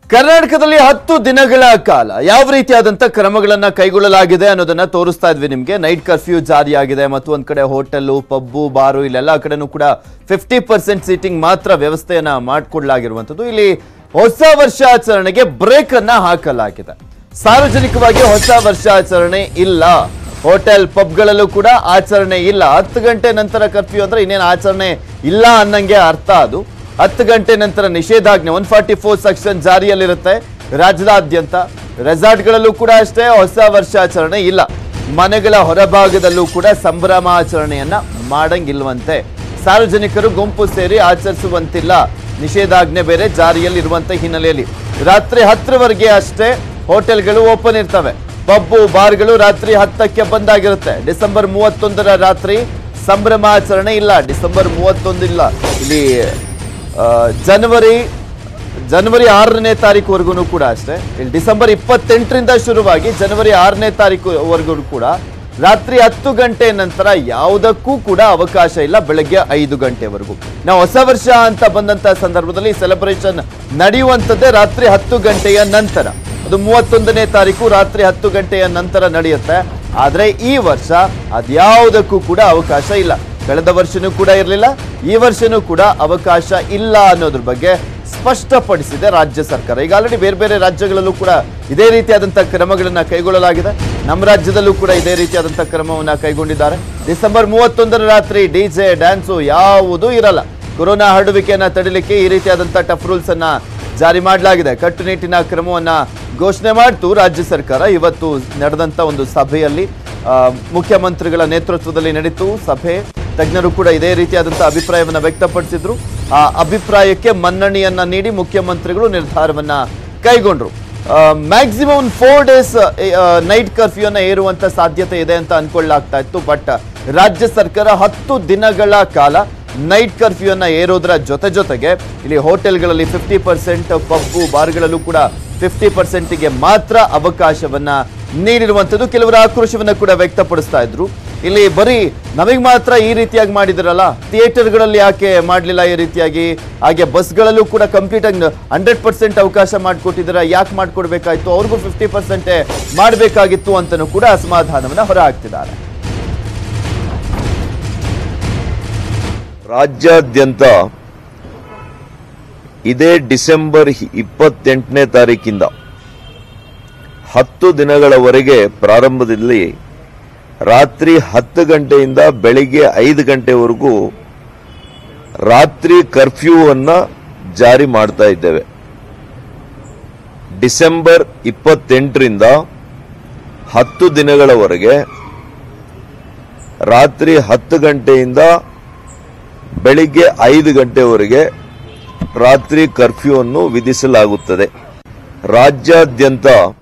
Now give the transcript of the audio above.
ಕರ್ನಾಟಕದಲ್ಲಿ ಹತ್ತು ದಿನಗಳ ಕಾಲ ಯಾವ ರೀತಿಯಾದಂತ ಕ್ರಮಗಳನ್ನ ಕೈಗೊಳ್ಳಲಾಗಿದೆ ಅನ್ನೋದನ್ನ ತೋರಿಸ್ತಾ ಇದ್ವಿ ನಿಮ್ಗೆ ನೈಟ್ ಕರ್ಫ್ಯೂ ಜಾರಿಯಾಗಿದೆ ಮತ್ತು ಒಂದ್ ಕಡೆ ಹೋಟೆಲ್ ಪಬ್ಬು ಬಾರು ಇಲ್ಲೆಲ್ಲ ಕಡೆನೂ ಕೂಡ ಫಿಫ್ಟಿ ಪರ್ಸೆಂಟ್ ಸೀಟಿಂಗ್ ಮಾತ್ರ ವ್ಯವಸ್ಥೆಯನ್ನ ಮಾಡಿಕೊಡ್ಲಾಗಿರುವಂತದ್ದು ಇಲ್ಲಿ ಹೊಸ ವರ್ಷಾಚರಣೆಗೆ ಬ್ರೇಕ್ ಅನ್ನ ಹಾಕಲಾಗಿದೆ ಸಾರ್ವಜನಿಕವಾಗಿ ಹೊಸ ವರ್ಷಾಚರಣೆ ಇಲ್ಲ ಹೋಟೆಲ್ ಪಬ್ಗಳಲ್ಲೂ ಕೂಡ ಆಚರಣೆ ಇಲ್ಲ ಹತ್ತು ಗಂಟೆ ನಂತರ ಕರ್ಫ್ಯೂ ಅಂದ್ರೆ ಇನ್ನೇನು ಆಚರಣೆ ಇಲ್ಲ ಅನ್ನಂಗೆ ಅರ್ಥ ಅದು ಹತ್ತು ಗಂಟೆ ನಂತರ ನಿಷೇಧಾಜ್ಞೆ ಒನ್ ಫಾರ್ಟಿ ಫೋರ್ ಸೆಕ್ಷನ್ ಜಾರಿಯಲ್ಲಿರುತ್ತೆ ರಾಜ್ಯದಾದ್ಯಂತ ರೆಸಾರ್ಟ್ಗಳಲ್ಲೂ ಕೂಡ ಅಷ್ಟೇ ಹೊಸ ವರ್ಷಾಚರಣೆ ಇಲ್ಲ ಮನೆಗಳ ಹೊರಭಾಗದಲ್ಲೂ ಕೂಡ ಸಂಭ್ರಮಾಚರಣೆಯನ್ನ ಮಾಡಂಗಿಲ್ವಂತೆ ಸಾರ್ವಜನಿಕರು ಗುಂಪು ಸೇರಿ ಆಚರಿಸುವಂತಿಲ್ಲ ನಿಷೇಧಾಜ್ಞೆ ಬೇರೆ ಜಾರಿಯಲ್ಲಿರುವಂತ ಹಿನ್ನೆಲೆಯಲ್ಲಿ ರಾತ್ರಿ ಹತ್ತರವರೆಗೆ ಅಷ್ಟೇ ಹೋಟೆಲ್ಗಳು ಓಪನ್ ಇರ್ತವೆ ಪಬ್ಬು ಬಾರ್ಗಳು ರಾತ್ರಿ ಹತ್ತಕ್ಕೆ ಬಂದಾಗಿರುತ್ತೆ ಡಿಸೆಂಬರ್ ಮೂವತ್ತೊಂದರ ರಾತ್ರಿ ಸಂಭ್ರಮಾಚರಣೆ ಇಲ್ಲ ಡಿಸೆಂಬರ್ ಮೂವತ್ತೊಂದಿಲ್ಲ ಇಲ್ಲಿ ಆ, ಜನವರಿ ಜನವರಿ ಆರನೇ ತಾರೀಕುವರೆಗೂ ಕೂಡ ಅಷ್ಟೇ ಇಲ್ಲಿ ಡಿಸೆಂಬರ್ ಇಪ್ಪತ್ತೆಂಟರಿಂದ ಶುರುವಾಗಿ ಜನವರಿ ಆರನೇ ತಾರೀಕುವರೆಗೂ ಕೂಡ ರಾತ್ರಿ ಹತ್ತು ಗಂಟೆ ನಂತರ ಯಾವುದಕ್ಕೂ ಕೂಡ ಅವಕಾಶ ಇಲ್ಲ ಬೆಳಗ್ಗೆ ಐದು ಗಂಟೆವರೆಗೂ ನಾವು ಹೊಸ ವರ್ಷ ಅಂತ ಬಂದಂತ ಸಂದರ್ಭದಲ್ಲಿ ಸೆಲೆಬ್ರೇಷನ್ ನಡೆಯುವಂಥದ್ದೇ ರಾತ್ರಿ ಹತ್ತು ಗಂಟೆಯ ನಂತರ ಅದು ಮೂವತ್ತೊಂದನೇ ತಾರೀಕು ರಾತ್ರಿ ಹತ್ತು ಗಂಟೆಯ ನಂತರ ನಡೆಯುತ್ತೆ ಆದ್ರೆ ಈ ವರ್ಷ ಅದ್ಯಾವುದಕ್ಕೂ ಕೂಡ ಅವಕಾಶ ಇಲ್ಲ ಕಳೆದ ವರ್ಷನೂ ಕೂಡ ಇರಲಿಲ್ಲ ಈ ವರ್ಷನೂ ಕೂಡ ಅವಕಾಶ ಇಲ್ಲ ಅನ್ನೋದ್ರ ಬಗ್ಗೆ ಸ್ಪಷ್ಟಪಡಿಸಿದೆ ರಾಜ್ಯ ಸರ್ಕಾರ ಈಗ ಆಲ್ರೆಡಿ ಬೇರೆ ಬೇರೆ ರಾಜ್ಯಗಳಲ್ಲೂ ಕೂಡ ಇದೇ ರೀತಿಯಾದಂತಹ ಕ್ರಮಗಳನ್ನ ಕೈಗೊಳ್ಳಲಾಗಿದೆ ನಮ್ಮ ರಾಜ್ಯದಲ್ಲೂ ಕೂಡ ಇದೇ ರೀತಿಯಾದಂತಹ ಕ್ರಮವನ್ನ ಕೈಗೊಂಡಿದ್ದಾರೆ ಡಿಸೆಂಬರ್ ಮೂವತ್ತೊಂದರ ರಾತ್ರಿ ಡಿಜೆ ಡ್ಯಾನ್ಸು ಯಾವುದೂ ಇರಲ್ಲ ಕೊರೋನಾ ಹರಡುವಿಕೆಯನ್ನ ತಡಿಲಿಕ್ಕೆ ಈ ರೀತಿಯಾದಂತಹ ಟಫ್ ರೂಲ್ಸ್ ಅನ್ನ ಜಾರಿ ಮಾಡಲಾಗಿದೆ ಕಟ್ಟುನಿಟ್ಟಿನ ಕ್ರಮವನ್ನ ಘೋಷಣೆ ಮಾಡ್ತು ರಾಜ್ಯ ಸರ್ಕಾರ ಇವತ್ತು ನಡೆದಂತ ಒಂದು ಸಭೆಯಲ್ಲಿ ಆ, ಮುಖ್ಯಮಂತ್ರಿಗಳ ನೇತೃತ್ವದಲ್ಲಿ ನಡೀತು ಸಭೆ ತಜ್ಞರು ಕೂಡ ಇದೇ ರೀತಿಯಾದಂತಹ ಅಭಿಪ್ರಾಯವನ್ನ ವ್ಯಕ್ತಪಡಿಸಿದ್ರು ಆ ಅಭಿಪ್ರಾಯಕ್ಕೆ ಮನ್ನಣೆಯನ್ನ ನೀಡಿ ಮುಖ್ಯಮಂತ್ರಿಗಳು ನಿರ್ಧಾರವನ್ನ ಕೈಗೊಂಡ್ರು ಮ್ಯಾಕ್ಸಿಮಮ್ ಫೋರ್ ಡೇಸ್ ನೈಟ್ ಕರ್ಫ್ಯೂನ ಏರುವಂತ ಸಾಧ್ಯತೆ ಇದೆ ಅಂತ ಅನ್ಕೊಳ್ಳಾಗ್ತಾ ಇತ್ತು ಬಟ್ ರಾಜ್ಯ ಸರ್ಕಾರ ಹತ್ತು ದಿನಗಳ ಕಾಲ ನೈಟ್ ಕರ್ಫ್ಯೂನ ಏರೋದ್ರ ಜೊತೆ ಜೊತೆಗೆ ಇಲ್ಲಿ ಹೋಟೆಲ್ಗಳಲ್ಲಿ ಫಿಫ್ಟಿ ಪರ್ಸೆಂಟ್ ಪಬ್ಬು ಬಾರ್ಗಳಲ್ಲೂ ಕೂಡ ಫಿಫ್ಟಿ ಪರ್ಸೆಂಟ್ಗೆ ಮಾತ್ರ ಅವಕಾಶವನ್ನ ನೀಡಿರುವಂಥದ್ದು ಕೆಲವರು ಆಕ್ರೋಶವನ್ನ ಕೂಡ ವ್ಯಕ್ತಪಡಿಸ್ತಾ ಇದ್ರು ಇಲ್ಲಿ ಬರೀ ನಮಗೆ ಮಾತ್ರ ಈ ರೀತಿಯಾಗಿ ಮಾಡಿದಿರಲ್ಲ ಥಿಯೇಟರ್ಗಳಲ್ಲಿ ಯಾಕೆ ಮಾಡಲಿಲ್ಲ ಈ ರೀತಿಯಾಗಿ ಹಾಗೆ ಬಸ್ಗಳಲ್ಲೂ ಕೂಡ ಕಂಪ್ಲೀಟ್ ಆಗಿ ಹಂಡ್ರೆಡ್ ಪರ್ಸೆಂಟ್ ಅವಕಾಶ ಮಾಡಿಕೊಟ್ಟಿದ್ದೀರಾ ಯಾಕೆ ಮಾಡಿಕೊಡ್ಬೇಕಾಯ್ತು ಅವ್ರಿಗೂ ಫಿಫ್ಟಿ ಪರ್ಸೆಂಟೇ ಮಾಡಬೇಕಾಗಿತ್ತು ಅಂತಲೂ ಕೂಡ ಅಸಮಾಧಾನವನ್ನ ಹೊರಹಾಕ್ತಿದ್ದಾರೆ ರಾಜ್ಯಾದ್ಯಂತ ಇದೇ ಡಿಸೆಂಬರ್ ಇಪ್ಪತ್ತೆಂಟನೇ ತಾರೀಕಿಂದ ಹತ್ತು ದಿನಗಳವರೆಗೆ ಪ್ರಾರಂಭದಲ್ಲಿ ರಾತ್ರಿ ಹತ್ತು ಗಂಟೆಯಿಂದ ಬೆಳಿಗ್ಗೆ ಐದು ಗಂಟೆವರೆಗೂ ರಾತ್ರಿ ಕರ್ಫ್ಯೂ ಅನ್ನ ಜಾರಿ ಮಾಡ್ತಾ ಇದ್ದೇವೆ ಡಿಸೆಂಬರ್ ಇಪ್ಪತ್ತೆಂಟರಿಂದ ಹತ್ತು ದಿನಗಳವರೆಗೆ ರಾತ್ರಿ ಹತ್ತು ಗಂಟೆಯಿಂದ ಬೆಳಿಗ್ಗೆ ಐದು ಗಂಟೆವರೆಗೆ ರಾತ್ರಿ ಕರ್ಫ್ಯೂ ಅನ್ನು ವಿಧಿಸಲಾಗುತ್ತದೆ ರಾಜ್ಯಾದ್ಯಂತ